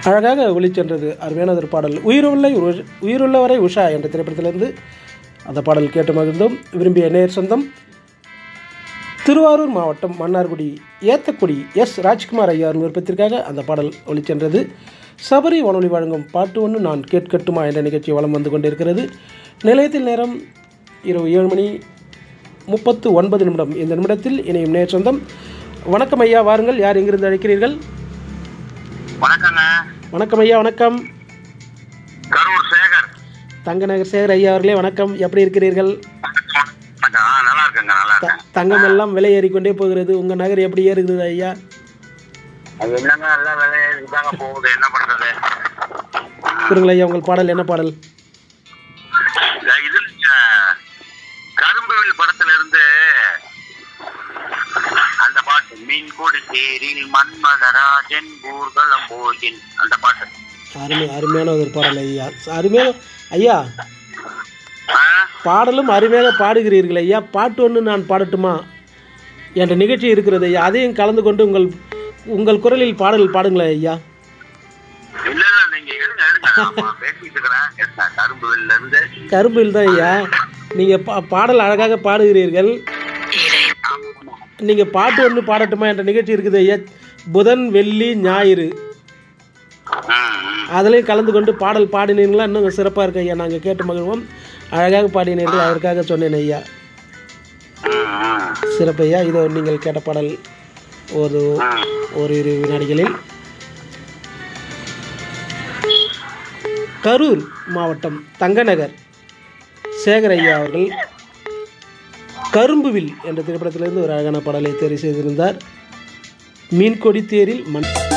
அழகாக ஒளிச்சென்றது அருமையான ஒரு பாடல் உயிருள்ள உ- உயிருள்ளவரை உஷா என்ற திரைப்படத்திலிருந்து அந்த பாடல் கேட்டு மகிழ்ந்தோம் விரும்பிய நேர் சொந்தம் திருவாரூர் மாவட்டம் மன்னார்குடி ஏத்தக்குடி எஸ் ராஜ்குமார் ஐயாவின் விருப்பத்திற்காக அந்த பாடல் ஒளிச்சென்றது சபரி வானொலி வழங்கும் பாட்டு ஒன்று நான் கேட்கட்டுமா என்ற நிகழ்ச்சி வலம் வந்து கொண்டிருக்கிறது நிலையத்தில் நேரம் இரவு ஏழு மணி முப்பத்து ஒன்பது நிமிடம் இந்த நிமிடத்தில் இணையும் நேர் சொந்தம் வணக்கம் ஐயா வாருங்கள் யார் எங்கிருந்து அழைக்கிறீர்கள் வணக்கங்க வணக்கம் ஐயா வணக்கம் கரூர் சேகர் தங்கநகர் சேகர் ஐயா அவர்களே வணக்கம் எப்படி இருக்கிறீர்கள் வணக்கம். ஆ, நல்லா இருக்குங்க நல்லா த- இருக்கேன் தங்கம் எல்லாம் விலை ஏறிக்கொண்டே போகிறது உங்கள் நகர் எப்படி ஏறுகிறது ஐயா அது என்னங்க எல்லாம் விலையை இதாங்க போகுது என்ன பண்றது கூறுங்கள் ஐயா உங்கள் பாடல் என்ன பாடல் இந்த இது அஹ், கரும்புவில் படத்துல இருந்து அந்த பாட்டு மீன் கொடி தேரில் மன்மதராஜன் ஊர்வலம் போகின் அந்த பாட்டு அருமை அருமையான ஒரு பாடல் ஐயா அருமையாக ஐயா ஆ? பாடலும் அருமையாக பாடுகிறீர்கள் ஐயா பாட்டு ஒன்று நான் பாடட்டுமா என்ற நிகழ்ச்சி இருக்கிறது ஐயா அதையும் கலந்து கொண்டு உங்கள் உங்கள் குரலில் பாடல் பாடுங்களேன் ஐயா இல்ல இல்ல நீங்க எடுங்க எடுங்க நான் பேசிட்டு இருக்கிறேன் எடுங்க. கரும்புவில்ல இருந்து கரும்பில் தான் ஐயா நீங்கள் பா பாடல் அழகாக பாடுகிறீர்கள் நீங்கள் பாட்டு ஒன்று பாடட்டுமா என்ற நிகழ்ச்சி இருக்குது ஐயா புதன் வெள்ளி ஞாயிறு ம், ம். அதிலையும் கலந்து கொண்டு பாடல் பாடினீங்களா இன்னும் சிறப்பாக இருக்கு ஐயா நாங்கள் கேட்டு மகிழ்வோம் அழகாக பாடினீர்கள் அதற்காக சொன்னேன் ஐயா ம், ம். சிறப்பு ஐயா இதோ நீங்கள் கேட்ட பாடல் ஒரு ம். ஒரு இரு வினாடிகளில் கரூர் மாவட்டம் தங்கநகர் சேகர் ஐயா அவர்கள் கரும்புவில் என்ற திரைப்படத்திலிருந்து ஒரு அழகான பாடலை தேர்வு செய்திருந்தார் மீன்கொடி தேரில் மண்